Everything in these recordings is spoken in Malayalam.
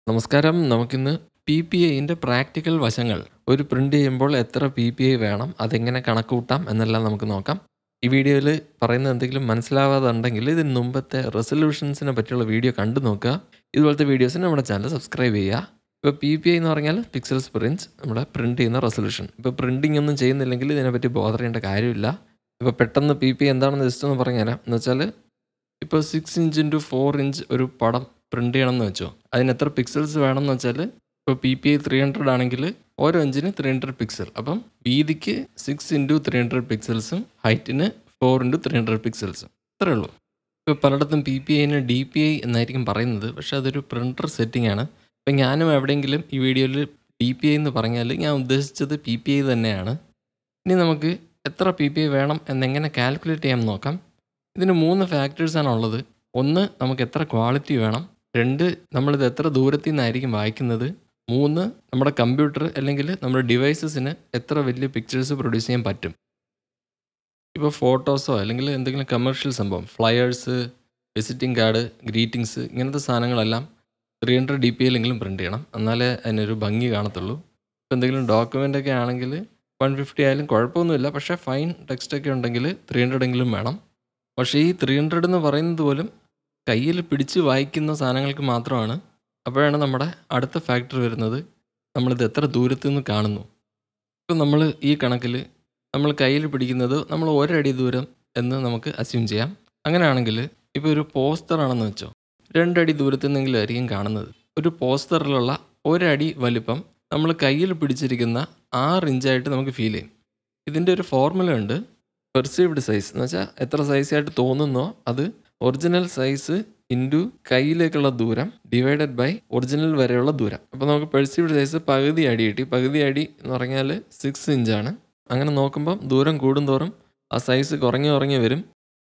നമസ്കാരം നമുക്കിന്ന് പി പി ഐൻ്റെ പ്രാക്ടിക്കൽ വശങ്ങൾ ഒരു പ്രിൻ്റ് ചെയ്യുമ്പോൾ എത്ര പി പി ഐ വേണം അതെങ്ങനെ കണക്ക് കൂട്ടാം എന്നെല്ലാം നമുക്ക് നോക്കാം ഈ വീഡിയോയിൽ പറയുന്നത് എന്തെങ്കിലും മനസ്സിലാവാതെ ഉണ്ടെങ്കിൽ ഇതിന് മുമ്പത്തെ റെസൊല്യൂഷൻസിനെ പറ്റിയുള്ള വീഡിയോ കണ്ടു നോക്കുക ഇതുപോലത്തെ വീഡിയോസിന് നമ്മുടെ ചാനൽ സബ്സ്ക്രൈബ് ചെയ്യുക ഇപ്പോൾ പി പി ഐ എന്ന് പറഞ്ഞാൽ പിക്സൽസ് പ്രിൻസ് നമ്മുടെ പ്രിൻറ്റ് ചെയ്യുന്ന റെസൊല്യൂഷൻ ഇപ്പോൾ പ്രിൻറ്റിംഗ് ഒന്നും ചെയ്യുന്നില്ലെങ്കിൽ ഇതിനെപ്പറ്റി ബോധർ ചെയ്യേണ്ട കാര്യമില്ല ഇപ്പോൾ പെട്ടെന്ന് പി പി ഐ എന്താണെന്ന് ജസ്റ്റ് ഒന്ന് പറഞ്ഞുതരാം എന്ന് വെച്ചാൽ ഇപ്പോൾ six inch into four inch ഒരു പടം പ്രിൻ്റ് ചെയ്യണമെന്ന് വെച്ചോ അതിന് എത്ര പിക്സൽസ് വേണമെന്ന് വെച്ചാൽ ഇപ്പോൾ P P I three hundred ആണെങ്കിൽ ഓരോ ഇഞ്ചിന് ത്രീ ഹൺഡ്രഡ് പിക്സൽ അപ്പം വീതിക്ക് സിക്സ് ഇൻറ്റു ത്രീ ഹൺഡ്രഡ് പിക്സൽസും ഹൈറ്റിന് ഫോർ ഇൻറ്റു ത്രീ ഹൺഡ്രഡ് പിക്സൽസും അത്രേ ഉള്ളൂ ഇപ്പോൾ പലയിടത്തും പി പി ഐന് ഡി പി ഐ എന്നായിരിക്കും പറയുന്നത് പക്ഷേ അതൊരു പ്രിൻ്റർ സെറ്റിംഗ് ആണ് ഇപ്പം ഞാനും എവിടെയെങ്കിലും ഈ വീഡിയോയിൽ ഡി പി ഐ എന്ന് പറഞ്ഞാൽ ഞാൻ ഉദ്ദേശിച്ചത് പി പി ഐ തന്നെയാണ് ഇനി നമുക്ക് എത്ര പി പി ഐ വേണം എന്നെങ്ങനെ കാൽക്കുലേറ്റ് ചെയ്യാൻ നോക്കാം ഇതിന് മൂന്ന് ഫാക്ടേഴ്സാണ് ഉള്ളത് ഒന്ന് നമുക്ക് എത്ര ക്വാളിറ്റി വേണം രണ്ട് നമ്മളിത് എത്ര ദൂരത്തിൽ നിന്നായിരിക്കും വായിക്കുന്നത് മൂന്ന് നമ്മുടെ കമ്പ്യൂട്ടർ അല്ലെങ്കിൽ നമ്മുടെ ഡിവൈസസിന് എത്ര വലിയ പിക്ചേഴ്സ് പ്രൊഡ്യൂസ് ചെയ്യാൻ പറ്റും ഇപ്പോൾ ഫോട്ടോസോ അല്ലെങ്കിൽ എന്തെങ്കിലും കമേഴ്ഷ്യൽ സംഭവം ഫ്ലയേഴ്സ് വിസിറ്റിംഗ് കാർഡ് ഗ്രീറ്റിങ്സ് ഇങ്ങനത്തെ സാധനങ്ങളെല്ലാം ത്രീ ഹൺഡ്രഡ് ഡി പി എല്ലെങ്കിലും പ്രിൻറ്റ് ചെയ്യണം എന്നാലേ അതിനൊരു ഭംഗി കാണത്തുള്ളൂ ഇപ്പോൾ എന്തെങ്കിലും ഡോക്യുമെൻ്റ് ഒക്കെ ആണെങ്കിൽ വൺ ഫിഫ്റ്റി ആയാലും കുഴപ്പമൊന്നുമില്ല പക്ഷേ ഫൈൻ ടെക്സ്റ്റ് ഒക്കെ ഉണ്ടെങ്കിൽ ത്രീ ഹൺഡ്രഡ് എങ്കിലും വേണം പക്ഷേ ഈ ത്രീ ഹൺഡ്രഡ് എന്ന് പറയുന്നത് പോലും കയ്യിൽ പിടിച്ച് വായിക്കുന്ന സാധനങ്ങൾക്ക് മാത്രമാണ് അപ്പോഴാണ് നമ്മുടെ അടുത്ത ഫാക്ടർ വരുന്നത് നമ്മളിത് എത്ര ദൂരത്തു നിന്ന് കാണുന്നു ഇപ്പം നമ്മൾ ഈ കണക്കിൽ നമ്മൾ കയ്യിൽ പിടിക്കുന്നത് നമ്മൾ ഒരടി ദൂരം എന്ന് നമുക്ക് അസ്യൂം ചെയ്യാം അങ്ങനെയാണെങ്കിൽ ഇപ്പോൾ ഒരു പോസ്റ്റർ ആണെന്ന് വെച്ചോ രണ്ടടി ദൂരത്തു നിന്നെങ്കിലും ആയിരിക്കും കാണുന്നത് ഒരു പോസ്റ്ററിലുള്ള ഒരടി വലിപ്പം നമ്മൾ കയ്യിൽ പിടിച്ചിരിക്കുന്ന ആറ് ഇഞ്ചായിട്ട് നമുക്ക് ഫീൽ ചെയ്യും ഇതിൻ്റെ ഒരു ഫോർമുല ഉണ്ട് പെർസീവ്ഡ് സൈസ് എന്ന് വെച്ചാൽ എത്ര സൈസായിട്ട് തോന്നുന്നോ അത് ഒറിജിനൽ സൈസ് ഇൻറ്റു കയ്യിലേക്കുള്ള ദൂരം ഡിവൈഡഡ് ബൈ ഒറിജിനൽ വരെയുള്ള ദൂരം അപ്പോൾ നമുക്ക് പെർസീവ്ഡ് സൈസ് പകുതി അടി കിട്ടി പകുതി അടി എന്ന് പറഞ്ഞാൽ സിക്സ് ഇഞ്ചാണ് അങ്ങനെ നോക്കുമ്പം ദൂരം കൂടുന്തോറും ആ സൈസ് കുറഞ്ഞു കുറഞ്ഞു വരും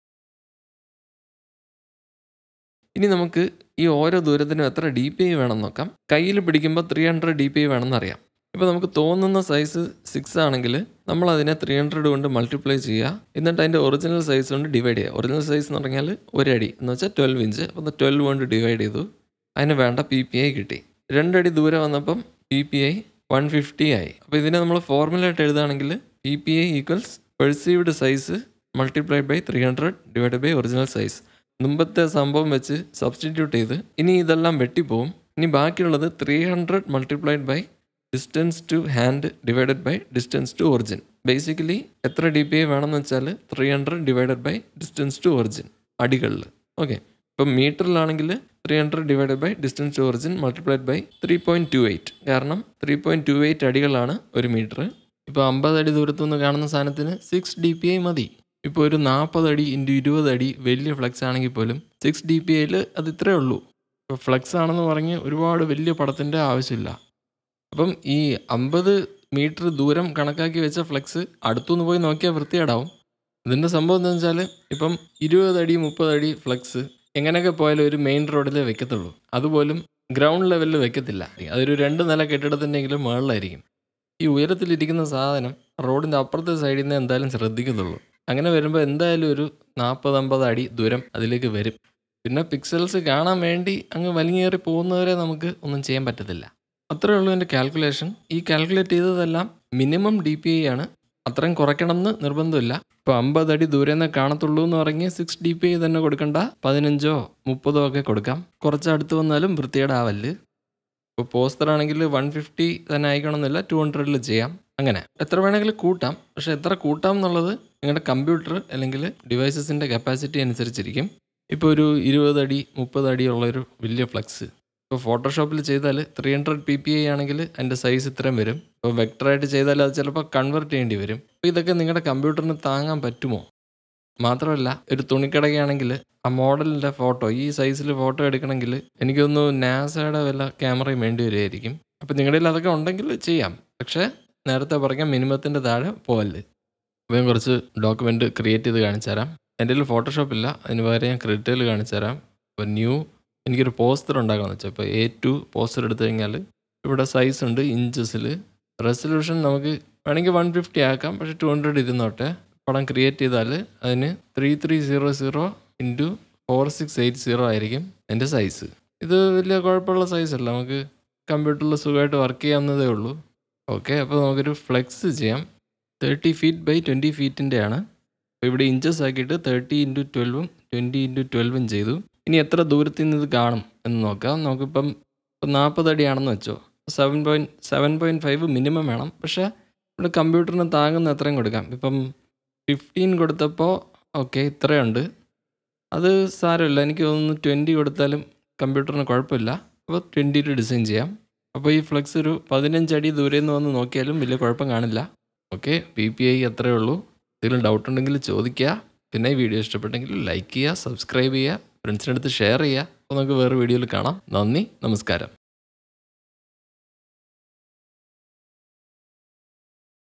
ഇനി നമുക്ക് ഈ ഓരോ ദൂരത്തിനും എത്ര ഡി പി ഐ വേണം നോക്കാം കയ്യിൽ പിടിക്കുമ്പോൾ three hundred D P I വേണമെന്ന് അറിയാം ഇപ്പോൾ നമുക്ക് തോന്നുന്ന സൈസ് സിക്സ് ആണെങ്കിൽ നമ്മൾ അതിനെ ത്രീ ഹൺഡ്രഡ് കൊണ്ട് മൾട്ടിപ്ലൈ ചെയ്യുക എന്നിട്ട് അതിൻ്റെ ഒറിജിനൽ സൈസ് കൊണ്ട് ഡിവൈഡ് ചെയ്യുക ഒറിജിനൽ സൈസ് എന്ന് പറഞ്ഞാൽ ഒരടി എന്ന് വെച്ചാൽ ട്വൽവ് ഇഞ്ച് അപ്പോൾ ട്വൽവ് കൊണ്ട് ഡിവൈഡ് ചെയ്തു അതിന് വേണ്ട പി പി ഐ കിട്ടി രണ്ടടി ദൂരം വന്നപ്പം P P I one fifty ആയി അപ്പോൾ ഇതിനെ നമ്മൾ ഫോർമുല ആയിട്ട് എഴുതുകയാണെങ്കിൽ P P I equals perceived size multiplied by three hundred divide by original size മുമ്പത്തെ സംഭവം വെച്ച് സബ്സ്റ്റിറ്റ്യൂട്ട് ചെയ്ത് ഇനി ഇതെല്ലാം വെട്ടിപ്പോവും ഇനി ബാക്കിയുള്ളത് three hundred multiplied by distance to hand divided by distance to origin basically എത്ര ഡി പി ഐ വേണമെന്ന് വെച്ചാൽ three hundred divided by distance to origin അടികളിൽ ഓക്കെ ഇപ്പം മീറ്ററിലാണെങ്കിൽ three hundred divided by distance to origin multiplied by three point two eight കാരണം ത്രീ പോയിൻറ്റ് ടു എയ്റ്റ് അടികളാണ് ഒരു മീറ്റർ ഇപ്പോൾ അമ്പത് അടി ദൂരത്തു നിന്ന് കാണുന്ന സാധനത്തിന് സിക്സ് ഡി പി ഐ മതി ഇപ്പോൾ ഒരു നാൽപ്പത് അടി ഇൻറ്റു ഇരുപത് അടി വലിയ ഫ്ലെക്സ് ആണെങ്കിൽ പോലും സിക്സ് ഡി പി ഐയിൽ അത് ഇത്രേ ഉള്ളൂ ഇപ്പോൾ ഫ്ലെക്സ് ആണെന്ന് പറഞ്ഞ് ഒരുപാട് വലിയ പടത്തിൻ്റെ ആവശ്യമില്ല അപ്പം ഈ അമ്പത് മീറ്റർ ദൂരം കണക്കാക്കി വെച്ച ഫ്ലെക്സ് അടുത്തുനിന്ന് പോയി നോക്കിയാൽ വൃത്തികേടാവും ഇതിൻ്റെ സംഭവം എന്താണെന്ന് വെച്ചാൽ ഇപ്പം ഇരുപത് അടി മുപ്പത് അടി ഫ്ലെക്സ് എങ്ങനെയൊക്കെ പോയാലും ഒരു മെയിൻ റോഡിലേ വെക്കത്തുള്ളൂ അതുപോലും ഗ്രൗണ്ട് ലെവലിൽ വെക്കത്തില്ല അതൊരു രണ്ട് നില കെട്ടിടത്തിൻ്റെങ്കിലും മുകളിലായിരിക്കും ഈ ഉയരത്തിലിരിക്കുന്ന സാധനം റോഡിൻ്റെ അപ്പുറത്തെ സൈഡിൽ നിന്ന് എന്തായാലും ശ്രദ്ധിക്കത്തുള്ളൂ അങ്ങനെ വരുമ്പോൾ എന്തായാലും ഒരു നാൽപ്പത് അമ്പത് അടി ദൂരം അതിലേക്ക് വരും പിന്നെ പിക്സൽസ് കാണാൻ വേണ്ടി അങ്ങ് വലിഞ്ഞേറി പോകുന്നവരെ നമുക്ക് ഒന്നും ചെയ്യാൻ പറ്റത്തില്ല അത്രേ ഉള്ളൂ എൻ്റെ കാൽക്കുലേഷൻ ഈ കാൽക്കുലേറ്റ് ചെയ്തതെല്ലാം മിനിമം ഡി പി ഐ ആണ് അത്രയും കുറയ്ക്കണം എന്ന് നിർബന്ധമില്ല ഇപ്പോൾ അമ്പത് അടി ദൂരെ നിന്ന് കാണത്തുള്ളൂ എന്ന് പറഞ്ഞ് സിക്സ് ഡി പി ഐ തന്നെ കൊടുക്കണ്ട പതിനഞ്ചോ മുപ്പതോ ഒക്കെ കൊടുക്കാം കുറച്ച് അടുത്ത് വന്നാലും വൃത്തികേടാവല്ല് ഇപ്പോൾ പോസ്റ്റർ ആണെങ്കിൽ വൺ ഫിഫ്റ്റി തന്നെ ആയിക്കണമെന്നില്ല ടു ഹൺഡ്രഡിൽ ചെയ്യാം അങ്ങനെ എത്ര വേണമെങ്കിലും കൂട്ടാം പക്ഷേ എത്ര കൂട്ടാം എന്നുള്ളത് നിങ്ങളുടെ കമ്പ്യൂട്ടർ അല്ലെങ്കിൽ ഡിവൈസസിൻ്റെ കപ്പാസിറ്റി അനുസരിച്ചിരിക്കും ഇപ്പോൾ ഒരു ഇരുപത് അടി മുപ്പത് അടി ഉള്ളൊരു വലിയ ഫ്ലക്സ് ഇപ്പോൾ ഫോട്ടോഷോപ്പിൽ ചെയ്താൽ three hundred P P I ആണെങ്കിൽ അതിൻ്റെ സൈസ് ഇത്രയും വരും ഇപ്പോൾ വെക്ടറായിട്ട് ചെയ്താൽ അത് ചിലപ്പോൾ കൺവെർട്ട് ചെയ്യേണ്ടി വരും അപ്പോൾ ഇതൊക്കെ നിങ്ങളുടെ കമ്പ്യൂട്ടറിന് താങ്ങാൻ പറ്റുമോ മാത്രമല്ല ഒരു തുണിക്കടയാണെങ്കിൽ ആ മോഡലിൻ്റെ ഫോട്ടോ ഈ സൈസിൽ ഫോട്ടോ എടുക്കണമെങ്കിൽ എനിക്കൊന്ന് നാസയുടെ വല്ല ക്യാമറയും വേണ്ടി വരുമായിരിക്കും അപ്പോൾ നിങ്ങളുടെ കയ്യിൽ അതൊക്കെ ഉണ്ടെങ്കിൽ ചെയ്യാം പക്ഷേ നേരത്തെ പറഞ്ഞ മിനിമത്തിൻ്റെ താഴെ പോവല്ല് അപ്പോൾ ഞാൻ കുറച്ച് ഡോക്യുമെൻ്റ് ക്രിയേറ്റ് ചെയ്ത് കാണിച്ചു തരാം എൻ്റെ കയ്യിൽ ഫോട്ടോഷോപ്പ് ഇല്ല അതിന് പകരം ഞാൻ ക്രിറ്റയിൽ കാണിച്ചു തരാം അപ്പോൾ ന്യൂ എനിക്കൊരു പോസ്റ്റർ ഉണ്ടാക്കാമെന്ന് വെച്ചാൽ ഇപ്പോൾ എ ടു പോസ്റ്റർ എടുത്തു കഴിഞ്ഞാൽ ഇവിടെ സൈസ് ഉണ്ട് ഇഞ്ചസിൽ റെസൊല്യൂഷൻ നമുക്ക് വേണമെങ്കിൽ വൺ ഫിഫ്റ്റി ആക്കാം പക്ഷേ ടു ഹൺഡ്രഡ് ഇരുന്നോട്ടെ പടം ക്രിയേറ്റ് ചെയ്താൽ അതിന് three three zero zero into four six eight zero ആയിരിക്കും എൻ്റെ സൈസ് ഇത് വലിയ കുഴപ്പമുള്ള സൈസല്ല നമുക്ക് കമ്പ്യൂട്ടറിൽ സുഖമായിട്ട് വർക്ക് ചെയ്യാവുന്നതേ ഉള്ളൂ ഓക്കെ അപ്പോൾ നമുക്കൊരു ഫ്ലെക്സ് ചെയ്യാം തേർട്ടി ഫീറ്റ് ബൈ ട്വൻറ്റി ഫീറ്റിൻ്റെ ആണ് അപ്പോൾ ഇവിടെ ഇഞ്ചസ് ആക്കിയിട്ട് തേർട്ടി ഇൻറ്റു ട്വൽവും ട്വൻറ്റി ഇൻറ്റു ട്വൽവും ചെയ്തു ഇനി എത്ര ദൂരത്തിൽ നിന്ന് ഇത് കാണും എന്ന് നോക്കാം നമുക്കിപ്പം ഇപ്പം നാൽപ്പത് അടിയാണെന്ന് വെച്ചോ seven point seven point five minimum വേണം പക്ഷേ ഇവിടെ കമ്പ്യൂട്ടറിന് താങ്ങുന്ന എത്രയും കൊടുക്കാം ഇപ്പം ഫിഫ്റ്റീൻ കൊടുത്തപ്പോൾ ഓക്കെ ഇത്രയുണ്ട് അത് സാരമില്ല എനിക്ക് തോന്നുന്നു ട്വൻറ്റി കൊടുത്താലും കമ്പ്യൂട്ടറിന് കുഴപ്പമില്ല അപ്പോൾ ട്വൻറ്റിയിൽ ഡിസൈൻ ചെയ്യാം അപ്പോൾ ഈ ഫ്ലെക്സ് ഒരു പതിനഞ്ച് അടി ദൂരെ നിന്ന് വന്ന് നോക്കിയാലും വലിയ കുഴപ്പം കാണില്ല ഓക്കെ പി പി ഐ അത്രയേ ഉള്ളൂ എന്തെങ്കിലും ഡൗട്ട് ഉണ്ടെങ്കിൽ ചോദിക്കുക പിന്നെ ഈ വീഡിയോ ഇഷ്ടപ്പെട്ടെങ്കിൽ ലൈക്ക് ചെയ്യുക സബ്സ്ക്രൈബ് ചെയ്യുക ഫ്രണ്ട്സിനടുത്ത് ഷെയർ ചെയ്യുക അപ്പോൾ നമുക്ക് വേറെ വീഡിയോയിൽ കാണാം നന്ദി നമസ്കാരം